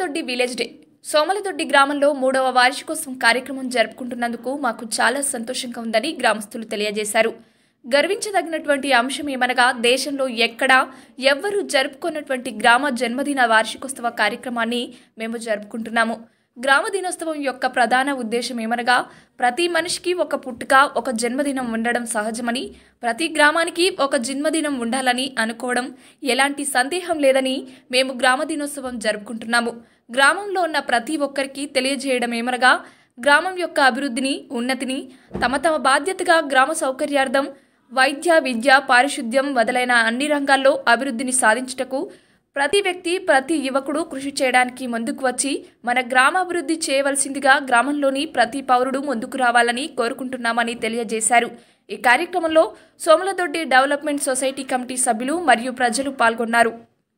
సోమలదొడ్డి village day సోమలదొడ్డి గ్రామంలో మూడవ వార్షికోత్సవం కార్యక్రమం జరుపుకుంటున్నందుకు మాకు చాలా సంతోషంగా ఉందని గ్రామస్తులు తెలియజేశారు గర్వించదగినటువంటి అంశం ఏమనగా దేశంలో ఎక్కడా ఎవ్వరూ జరుపుకున్నటువంటి గ్రామ జన్మదిన వార్షికోత్సవ కార్యక్రమాన్ని మేము జరుపుకుంటున్నాము గ్రామ దినోత్సవం యొక్క ప్రధాన ఉద్దేశం ఏమనగా ప్రతి మనిషికి ఒక పుట్టుక ఒక జన్మదినం ఉండడం సహజమని ప్రతి గ్రామానికి ఒక జన్మదినం ఉండాలని అనుకోవడం ఎలాంటి సందేహం లేదని మేము గ్రామ దినోత్సవం జరుపుకుంటున్నాము గ్రామంలో ఉన్న ప్రతి ఒక్కరికి తెలియజేయడం ఏమనగా గ్రామం యొక్క అభివృద్ధిని ఉన్నతిని తమ తమ బాధ్యతగా గ్రామ సౌకర్యార్థం వైద్య విద్య పారిశుద్ధ్యం మొదలైన అన్ని రంగాల్లో అభివృద్ధిని సాధించుటకు ప్రతి వ్యక్తి ప్రతి యువకుడు కృషి చేయడానికి ముందుకు వచ్చి మన గ్రామాభివృద్ధి చేయవలసిందిగా గ్రామంలోని ప్రతి పౌరుడు ముందుకు రావాలని కోరుకుంటున్నామని తెలియజేశారు ఈ కార్యక్రమంలో సోమలదొడ్డి డెవలప్మెంట్ సొసైటీ కమిటీ సభ్యులు మరియు ప్రజలు పాల్గొన్నారు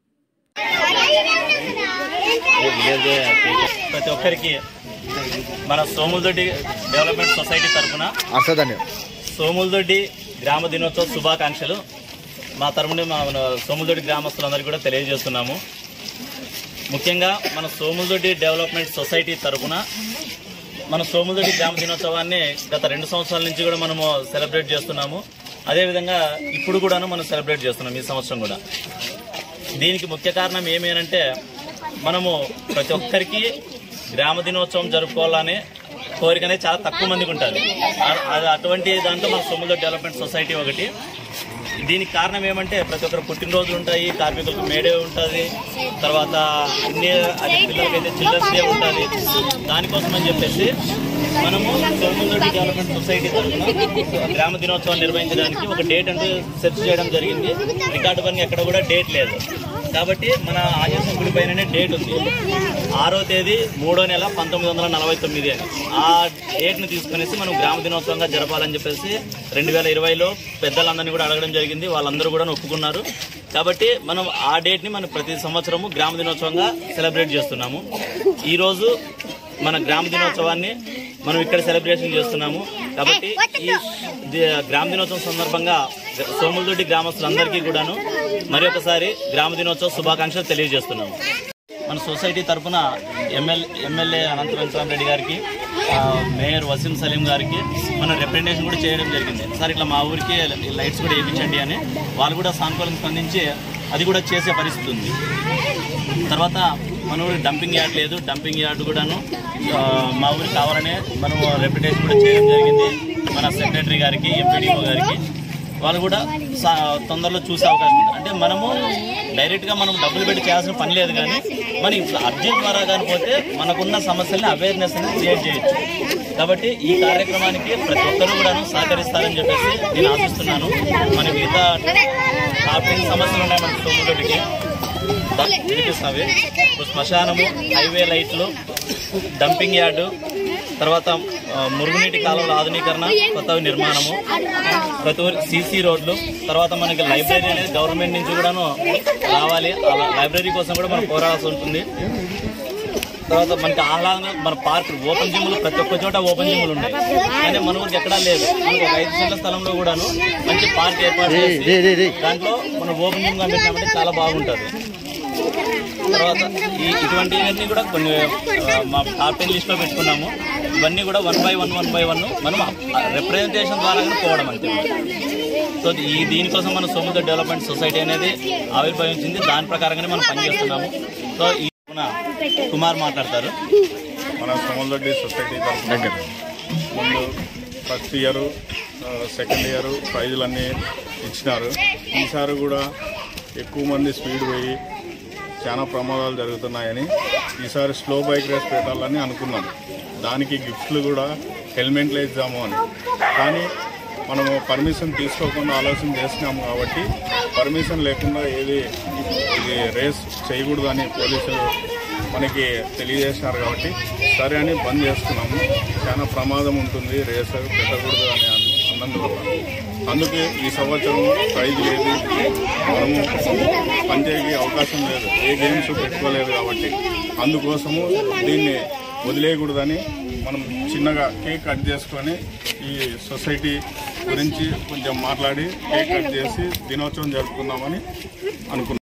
ప్రతి ఒక్కరికి మన సోములదొడ్డి డెవలప్మెంట్ సొసైటీ తరఫున అర్థదండి సోములదొడ్డి గ్రామ దినోత్సవ శుభాకాంక్షలు మా తరఫున మా మన సోములదొడ్డి గ్రామస్తులందరికీ కూడా తెలియజేస్తున్నాము ముఖ్యంగా మన సోములదొడ్డి డెవలప్మెంట్ సొసైటీ తరఫున మన సోములదొడ్డి గ్రామ దినోత్సవాన్ని గత రెండు సంవత్సరాల నుంచి కూడా మనము సెలబ్రేట్ చేస్తున్నాము అదేవిధంగా ఇప్పుడు కూడాను మనం సెలబ్రేట్ చేస్తున్నాం ఈ సంవత్సరం కూడా దీనికి ముఖ్య కారణం ఏమేనంటే మనము ప్రతి ఒక్కరికి గ్రామ దినోత్సవం జరుపుకోవాలనే కోరిక అనేది చాలా తక్కువ మందికి ఉంటుంది ఆ- అది అటువంటి దాంట్లో మన సొమ్ముల డెవలప్మెంట్ సొసైటీ ఒకటి దీనికి కారణం ఏమంటే ప్రతి ఒక్కరు పుట్టినరోజులు ఉంటాయి కార్మికులకు మేడే ఉంటుంది తర్వాత అన్ని అది పిల్లలకైతే చిల్డ్రన్స్ డే ఉంటుంది దానికోసం అని చెప్పేసి మనము సోమలరెడ్డి డెవలప్మెంట్ సొసైటీ తరఫున గ్రామ దినోత్సవం నిర్వహించడానికి ఒక డేట్ అంటూ సెర్చ్ చేయడం జరిగింది రికార్డు పని ఎక్కడ కూడా డేట్ లేదు కాబట్టి మన ఆంజనేయ గుడి పైననే డేట్ ఉంది ఆరో తేదీ మూడో నెల పంతొమ్మిది వందల నలభై తొమ్మిది అని ఆ డేట్ని తీసుకునేసి మనం గ్రామ దినోత్సవంగా జరపాలని చెప్పేసి రెండు వేల ఇరవైలో పెద్దలందరినీ కూడా అడగడం జరిగింది వాళ్ళందరూ కూడా ఒప్పుకున్నారు కాబట్టి మనం ఆ డేట్ని మనం ప్రతి సంవత్సరము గ్రామ దినోత్సవంగా సెలబ్రేట్ చేస్తున్నాము ఈరోజు మన గ్రామ దినోత్సవాన్ని మనం ఇక్కడ సెలబ్రేషన్ చేస్తున్నాము కాబట్టి ఈ ది- గ్రామ దినోత్సవం సందర్భంగా సోములదొడ్డి గ్రామస్తులందరికీ కూడాను మరి ఒకసారి గ్రామ దినోత్సవ శుభాకాంక్షలు తెలియజేస్తున్నాము మన సొసైటీ తరఫున ఎమ్మెల్యే ఎమ్మెల్యే అనంత వెంకటరామరెడ్డి గారికి ఆ, మేయర్ వసీం సలీం గారికి మనం రిప్రజెంటేషన్ కూడా చేయడం జరిగింది సార్ ఇట్లా మా ఊరికి లైట్స్ కూడా వేయించండి అని వాళ్ళు కూడా సానుకూలంగా స్పందించి అది కూడా చేసే పరిస్థితి ఉంది తర్వాత మన ఊరికి డంపింగ్ యార్డ్ లేదు డంపింగ్ యార్డ్ కూడాను ఆ, మా ఊరికి కావాలనే మనం రెప్యుటేషన్ కూడా చేయడం జరిగింది మన సెక్రటరీ గారికి ఎంపీడీఓ గారికి వాళ్ళు కూడా సా- తొందరలో చూసే అవకాశం ఉంది అంటే మనము డైరెక్ట్గా మనం డబ్బులు పెట్టి చేయాల్సిన పని లేదు కానీ మనం ఇప్పుడు అర్జెంట్ ద్వారా కానీ పోతే మనకున్న సమస్యల్ని అవేర్నెస్ అనేది క్రియేట్ చేయొచ్చు కాబట్టి ఈ కార్యక్రమానికి ప్రతి ఒక్కరూ కూడా సహకరిస్తారని చెప్పేసి నేను ఆశిస్తున్నాను మన మిగతా టాపిక్ సమస్యలు ఉన్నాయి మన సొమ్ముదొడ్డికి వినిపిస్తావి ఇప్పుడు శ్మశానము హైవే లైట్లు డంపింగ్ యార్డు తర్వాత ఆ, మురుగునీటి కాలువల ఆధునీకరణ కొత్త నిర్మాణము ప్రతి ఊరి సీసీ రోడ్లు తర్వాత మనకి లైబ్రరీ అనేది గవర్నమెంట్ నుంచి కూడాను రావాలి ఆ లైబ్రరీ కోసం కూడా మనం పోరాడాల్సి ఉంటుంది తర్వాత మనకి ఆహ్లాదంగా మన పార్క్ ఓపెన్ జిమ్లు ప్రతి ఒక్క చోట ఓపెన్ జిమ్లు ఉన్నాయి కానీ మన ఊరికి ఎక్కడా లేదు మనకు ఒక ఐదు సెంట్ల స్థలంలో కూడాను మంచి పార్క్ ఏర్పాటు చేసి దాంట్లో మనం ఓపెన్ జిమ్ గా పెట్టినామంటే చాలా బాగుంటుంది తర్వాత ఈ ఇటువంటివన్నీ కూడా కొన్ని ఆ, మా టాప్ టెన్ లిస్ట్ లో పెట్టుకున్నాము ఇవన్నీ కూడా one by one one by one మనం రిప్రజెంటేషన్ ద్వారా కూడా పోవడం అంతే సో ఈ దీనికోసం మన సోముద డెవలప్మెంట్ సొసైటీ అనేది ఆవిర్భవించింది దాని ప్రకారంగానే మనం పనిచేస్తున్నాము సో ఈ మన కుమార్ మాట్లాడతారు మన సోమలరెడ్డి సొసైటీ తరఫున ముందు ఫస్ట్ ఇయర్ సెకండ్ ఇయర్ ప్రైజులన్నీ ఇచ్చినారు ఈసారి కూడా ఎక్కువ మంది స్పీడ్ పోయి చాలా ప్రమాదాలు జరుగుతున్నాయని ఈసారి స్లో బైక్ రేస్ పెట్టాలని అనుకున్నాం దానికి గిఫ్ట్లు కూడా హెల్మెట్లు ఇద్దాము అని కానీ మనము పర్మిషన్ తీసుకోకుండా ఆలోచన చేసినాము కాబట్టి పర్మిషన్ లేకుండా ఏది ఇది రేస్ చేయకూడదని పోలీసులు మనకి తెలియజేసినారు కాబట్టి సరే అని బంద్ చేస్తున్నాము చాలా ప్రమాదం ఉంటుంది రేస్ పెట్టకూడదు అని అన్- అన్నందువల్ల అందుకే ఈ సంవత్సరం ప్రైజ్ లేదు మనము పంచాయతీ అవకాశం లేదు ఏ గేమ్స్ పెట్టుకోలేదు కాబట్టి అందుకోసము దీన్ని వదిలేయకూడదని మనం చిన్నగా కేక్ కట్ చేసుకొని ఈ సొసైటీ గురించి కొంచెం మాట్లాడి కేక్ కట్ చేసి దినోత్సవం జరుపుకుందామని అనుకున్నాం